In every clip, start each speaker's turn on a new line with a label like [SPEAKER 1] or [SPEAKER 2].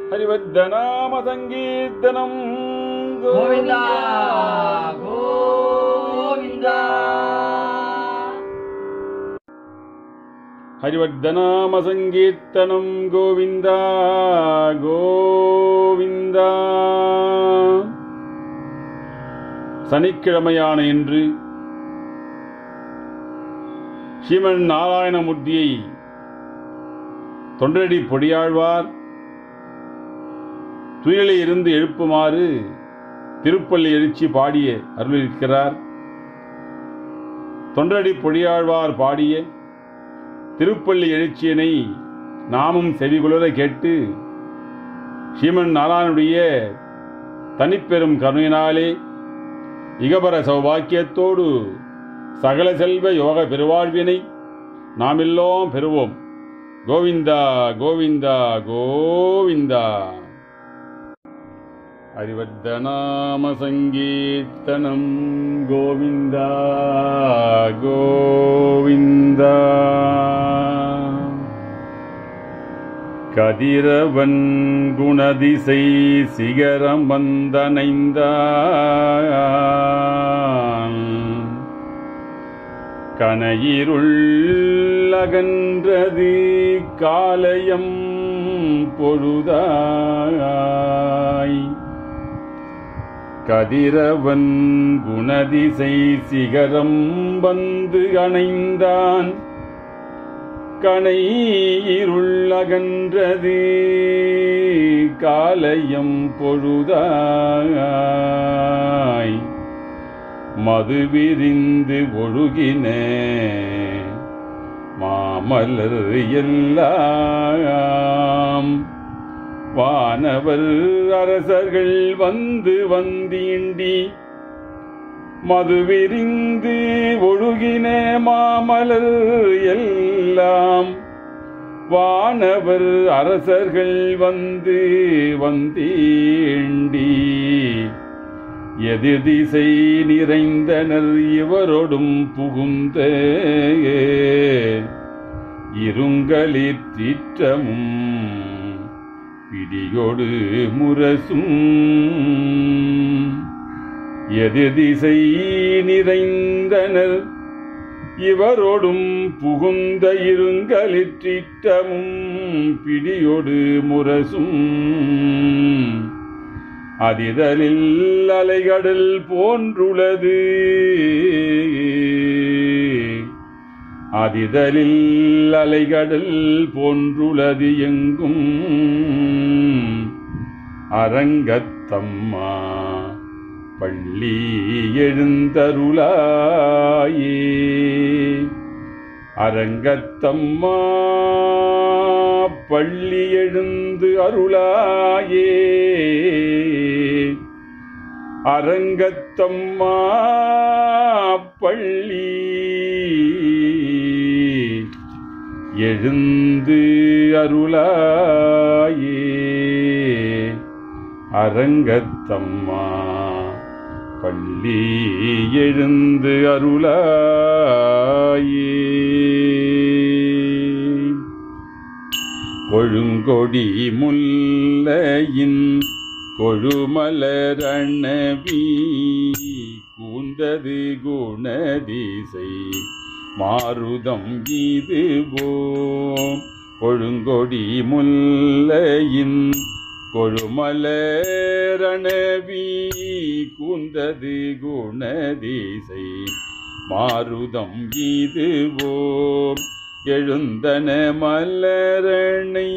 [SPEAKER 1] ஹரிவர்தநாம சங்கீர்த்தனம்
[SPEAKER 2] கோவிந்தா கோவிந்தா
[SPEAKER 1] ஹரிவர்தநாம சங்கீர்த்தனம் கோவிந்தா கோவிந்தா சனிக்கிழமையான இன்று ஸ்ரீமன் நாராயணமூர்த்தியை தொண்டரடி பொடியாழ்வார் துயிலை இருந்து எழுப்புமாறு திருப்பள்ளி எழுச்சி பாடிய அருளிருக்கிறார் தொண்டரடி பொடியாழ்வார் பாடிய திருப்பள்ளி எழுச்சியினை நாமும் செவிகுளர கேட்டு ஸ்ரீமன் நாராயணுடைய தனிப்பெரும் கருணையினாலே இகபர சௌபாக்கியத்தோடு சகல செல்வ யோக பெருவாழ்வினை நாமெல்லாம் பெறுவோம் கோவிந்தா கோவிந்தா கோவிந்தா ஹரிவர்தநாம சங்கீர்த்தனம் கோவிந்தா கோவிந்தா கதிரவன் குணதிசை சிகரம் வந்தனைந்தான் கனையிருள் அகன்றது காலயம் பொழுதாய் கதிரவன் குணதிசை சிகரம் வந்து அணைந்தான் கனை இருள் அகன்றது காலயம் பொழுதாய் மது விரிந்து ஒழுகின மாமலர் எல்லாம் வானவர் அரசர்கள் வந்து வந்தீண்டி மதுவிரிந்து ஒழுகின மாமலர் எல்லாம் வானவர் அரசர்கள் வந்து வந்தீண்டி எதிர் திசை நிறைந்தனர் இவரோடும் புகுந்த இருங்களிற் தீற்றமும் பிடியோடு முரசும் எதிர் திசை நிறைந்தனர் இவரோடும் புகுந்த இருங்களிற்றிட்டமும் பிடியோடு முரசும் அதிதலில் அலைகடல் போன்றுளது அதிதலில் அலைகடல் போன்றுளது எங்கும் அரங்கத்தம்மா பள்ளி எழுந்தருளாயே அரங்கத்தம்மா பள்ளி எழுந்து அருளாயே அரங்கத்தம்மா பள்ளி எழுந்து அருளாயே அரங்கத்தம்மா பள்ளி எழுந்து அருளாயே கொழுங்கொடி முல்லையின் கொழுமலரணவி கூந்தது குணதிசை மாருதம் இதுவோம் கொழுங்கொடி முல்லையின் கொழுமலரணவி கூந்தது குணதிசை மாருதம் இதுவோம் எழுந்தன மலரணை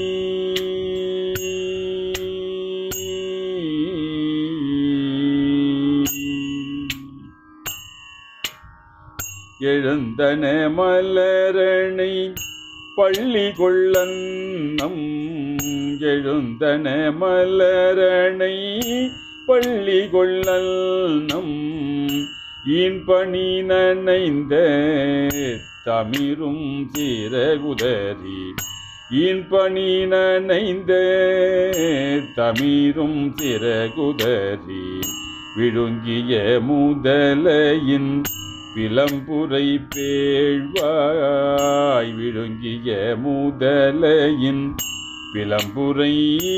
[SPEAKER 1] எழுந்தன மலரணை பள்ளி கொள்ளன்னம் எழுந்தன மலரணை பள்ளி கொள்ளல்னம் ஈன்பணி நனைந்த தமிரும் சிறகுதறி ஈன்பணி நனைந்த தமிரும் சிறகுதறி விழுங்கிய முதலையின் பிளம்புரை பேழ்வாய் விழுங்கிய முதலையின் பிளம்புரை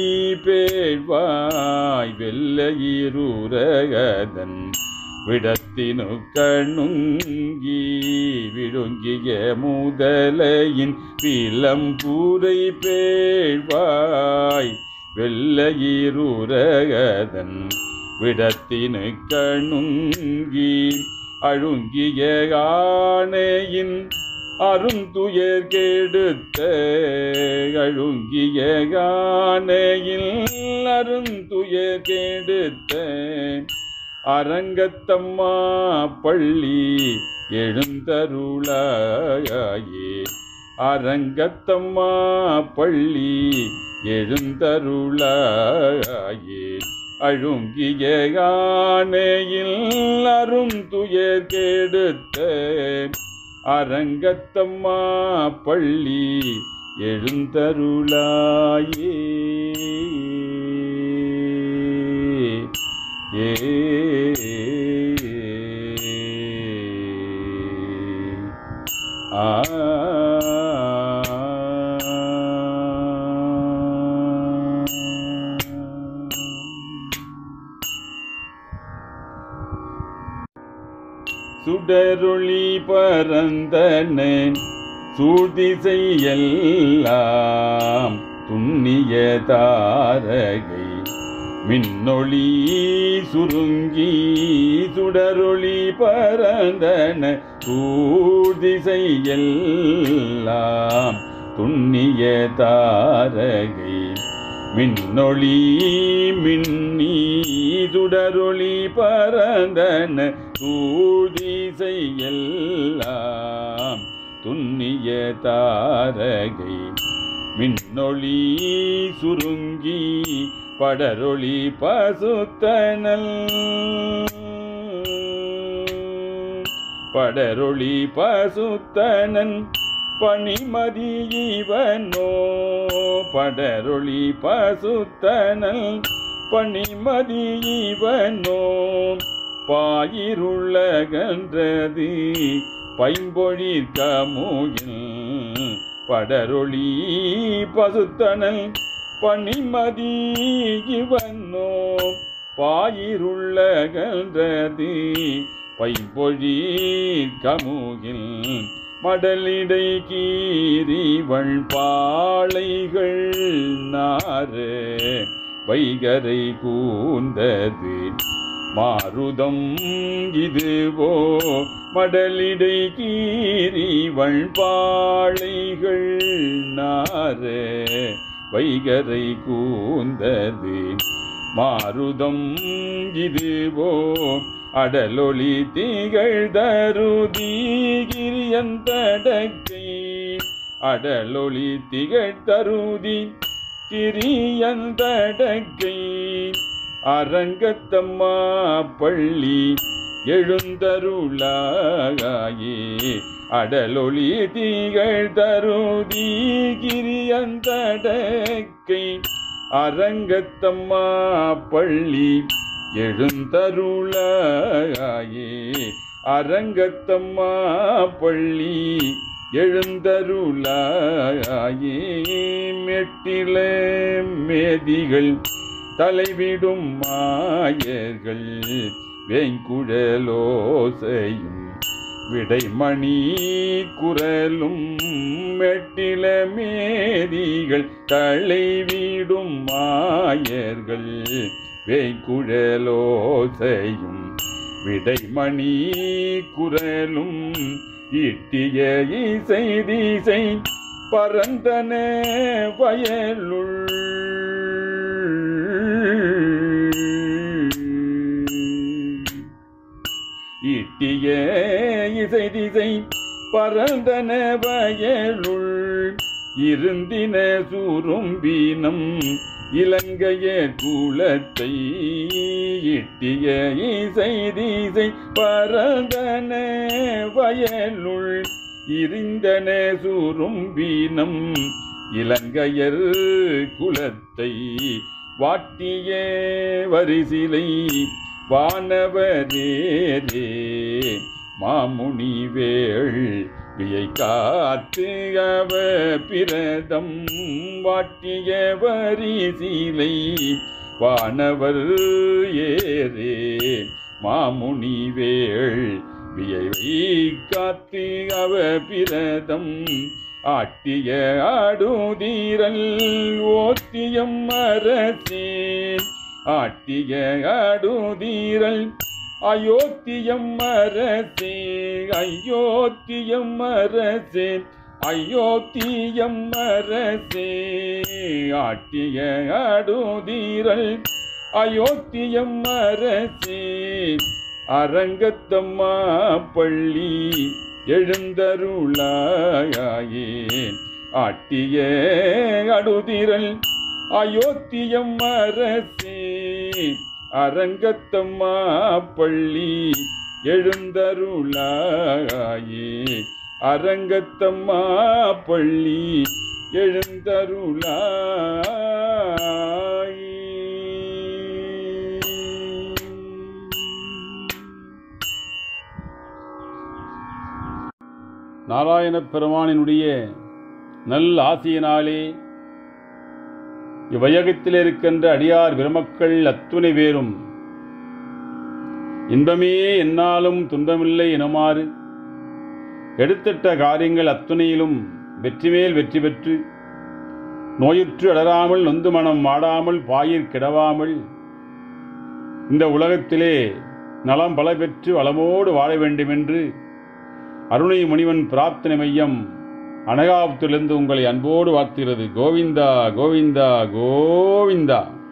[SPEAKER 1] பேழ்வாய் வெள்ளையீருரகதன் விடத்தினு கண்ணுங்கி விழுங்கிய முதலையின் பிளம்புரை பேழ்வாய் வெள்ளையீருரகதன் விடத்தினு கண்ணுங்கி அழுங்கிய ஆணையின் அருந்துயர் கெடுத்த அழுங்கிய கானையில் அருந்துயர் கெடுத்த அரங்கத்தம்மா பள்ளி எழுந்தருளாயே அரங்கத்தம்மா பள்ளி எழுந்தருளாயே அழுங்கிய கானையில் அருந்துயர் கெடுத்த அரங்கத்தம்மா பள்ளி எழுந்தருளாயே ஏ ஆ சுடரொளி பரந்தன சூழ்திசையெல்லாம் துண்ணிய தாரகை மின்னொளி சுருங்கி சுடரொளி பரந்தன சூழ்திசையெல்லாம் துண்ணிய தாரகை மின்னொளி மின்னி சுடரொளி பரந்தன சூழ்திசையெல்லாம் துண்ணிய தாரகை மின்னொளி சுருங்கி படரொளி பசுத்தனல் படரொளி பசுத்தனன் பணிமதி இவனோ படரொளி பசுத்தனல் பணிமதி இவனோ பாயிருள்ளகன்றது பைம்பொழிற் கமுகில் படரொளி பசுத்தனல் பணிமதி இவனோ பாயிருள்ளகன்றது பைம்பொழிற் கமுகில் மடலிடை கீரிவள் பாளைகள் நாறு வைகரை கூந்தது மாருதம் இதுவோ மடலிடை கீரிவள் பாளைகள் நாறு வைகரை கூந்தது மாருதம் இதுவோ அடலொளி திகழ் தருதீகிரியந்தடக்கை அடலொளி திகழ் தருதி கிரியந்தடக்கை அரங்கத்தம்மா பள்ளி எழுந்தருளாயே அடலொளி திகழ் தருதி கிரியந்தடக்கை அரங்கத்தம்மா பள்ளி எழுந்தருளாயே அரங்கத்தம்மா பள்ளி எழுந்தருளாயே மெட்டில மேதிகள் தலைவிடும் மாயர்கள் வேங்குழலோசையும் விடைமணி குரலும் மெட்டில மேதிகள் தலைவிடும் மாயர்கள் வேங்குழலோசையும் விடைமணி குரலும் இட்டிய இசை திசை பரந்தன வயலுள் இட்டிய இசை திசை பரந்தன வயலுள் இருந்தின சூரும்பீனம் இலங்கைய குலத்தை இட்டிய இசை திசை பரந்தன வயலுள் இருந்தன சூரும்பீனம் இலங்கையர் குலத்தை வாட்டிய வரிசிலை வானவரேரே மாமுனி வேள் வியை காத்து அவ பிரதம் வாட்டிய வரிசீலை வானவர் ஏரே மாமுனி வேள் வியை காத்து அவ பிரதம் ஆட்டிய ஆடுதீரல் ஓத்தியம் அரசே ஆட்டிய ஆடுதீரல் அயோத்தியம் அரசே அயோத்தியம் அரசே அயோத்தியம் அரசே ஆட்டிய ஆடுதீரல் அயோத்தியம் அரசே அரங்கத்தம்மா பள்ளி எழுந்தருளாயே ஆட்டிய அடுதிரல் அயோத்தியம் அரசே அரங்கத்தம்மா பள்ளி எழுந்தருளாயே அரங்கத்தம்மா பள்ளி எழுந்தருளாயே நாராயணப் பெருமானினுடைய நல் ஆசியினாலே இவ்வையகத்தில் இருக்கின்ற அடியார் பெருமக்கள் அத்துணை பேரும் இன்பமே என்னாலும் துன்பமில்லை எனுமாறு எடுத்திட்ட காரியங்கள் அத்துணையிலும் வெற்றி மேல் வெற்றி பெற்று நோயுற்று அடராமல் நொந்து மனம் வாடாமல் பாயிற் கிடவாமல் இந்த உலகத்திலே நலம் பல பெற்று வளமோடு வாழ வேண்டுமென்று அருணை முனிவன் பிரார்த்தனை மையம் அனகாபத்திலிருந்து உங்களை அன்போடு வாழ்த்துகிறது கோவிந்தா கோவிந்தா கோவிந்தா